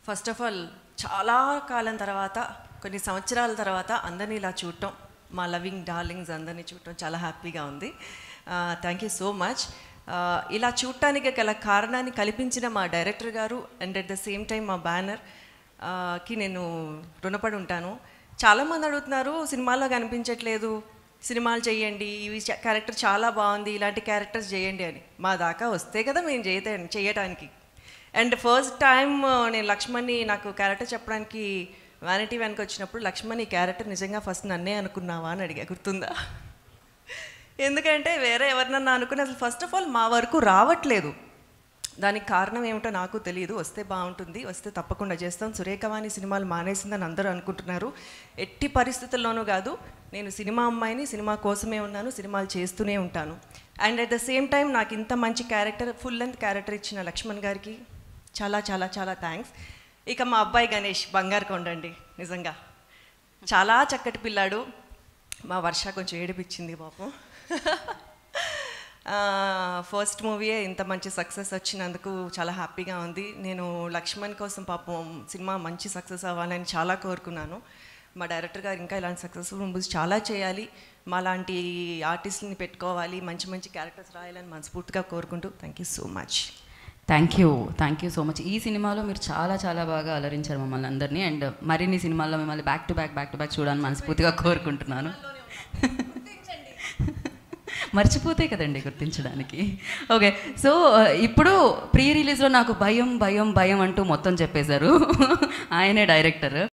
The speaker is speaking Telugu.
ఫస్ట్ ఆఫ్ ఆల్ చాలా కాలం తర్వాత కొన్ని సంవత్సరాల తర్వాత అందరినీ ఇలా చూడటం మా లవింగ్ డార్లింగ్స్ అందరినీ చూడటం చాలా హ్యాపీగా ఉంది థ్యాంక్ యూ సో మచ్ ఇలా చూడటానికి గల కారణాన్ని కల్పించిన మా డైరెక్టర్ గారు and at the same time మా బ్యానర్ కి నేను రుణపడి ఉంటాను చాలామంది అడుగుతున్నారు సినిమాల్లో కనిపించట్లేదు సినిమాలు చేయండి ఇవి క్యారెక్టర్ చాలా బాగుంది ఇలాంటి క్యారెక్టర్స్ చేయండి అని మా దాకా వస్తే కదా మేము చేయతే చేయటానికి అండ్ ఫస్ట్ టైం నేను లక్ష్మణ్ని నాకు క్యారెక్టర్ చెప్పడానికి వ్యానిటీ వెనక వచ్చినప్పుడు లక్ష్మణ్ ఈ క్యారెక్టర్ నిజంగా ఫస్ట్ నన్నే అనుకున్నావా అని అడిగా గుర్తుందా ఎందుకంటే వేరే ఎవరినన్నా అనుకుని అసలు ఫస్ట్ ఆఫ్ ఆల్ మా వరకు రావట్లేదు దానికి కారణం ఏమిటో నాకు తెలియదు వస్తే బాగుంటుంది వస్తే తప్పకుండా చేస్తాం సురేఖవాణి సినిమాలు మానేసిందని అందరూ అనుకుంటున్నారు ఎట్టి పరిస్థితుల్లోనూ కాదు నేను సినిమా అమ్మాయిని సినిమా కోసమే ఉన్నాను సినిమాలు చేస్తూనే ఉంటాను and at the same time నాకు ఇంత మంచి క్యారెక్టర్ ఫుల్ లెంత్ క్యారెక్టర్ ఇచ్చిన లక్ష్మణ్ గారికి చాలా చాలా చాలా థ్యాంక్స్ ఇక మా అబ్బాయి గణేష్ బంగారు కొండండి నిజంగా చాలా చక్కటి పిల్లాడు మా వర్ష కొంచెం ఏడిపించింది పాపం ఫస్ట్ మూవీయే ఇంత మంచి సక్సెస్ వచ్చినందుకు చాలా హ్యాపీగా ఉంది నేను లక్ష్మణ్ కోసం పాపం సినిమా మంచి సక్సెస్ అవ్వాలని చాలా కోరుకున్నాను మా డైరెక్టర్ గారు ఇంకా ఇలాంటి సక్సెస్ఫుల్ మూవీస్ చాలా చేయాలి మా లాంటి ఆర్టిస్ట్ని పెట్టుకోవాలి మంచి మంచి క్యారెక్టర్స్ రాయాలని మనస్ఫూర్తిగా కోరుకుంటూ thank you so much thank you thank you so much ఈ సినిమాలో మీరు చాలా చాలా బాగా అలరించారు మమ్మల్ని అందరినీ అండ్ మరిన్ని సినిమాల్లో మిమ్మల్ని back to back back to back చూడాలని మనస్ఫూర్తిగా కోరుకుంటున్నాను మర్చిపోతే కదండి గుర్తించడానికి ఓకే సో ఇప్పుడు ప్రీ రిలీజ్లో నాకు భయం భయం భయం అంటూ మొత్తం చెప్పేశారు ఆయనే డైరెక్టర్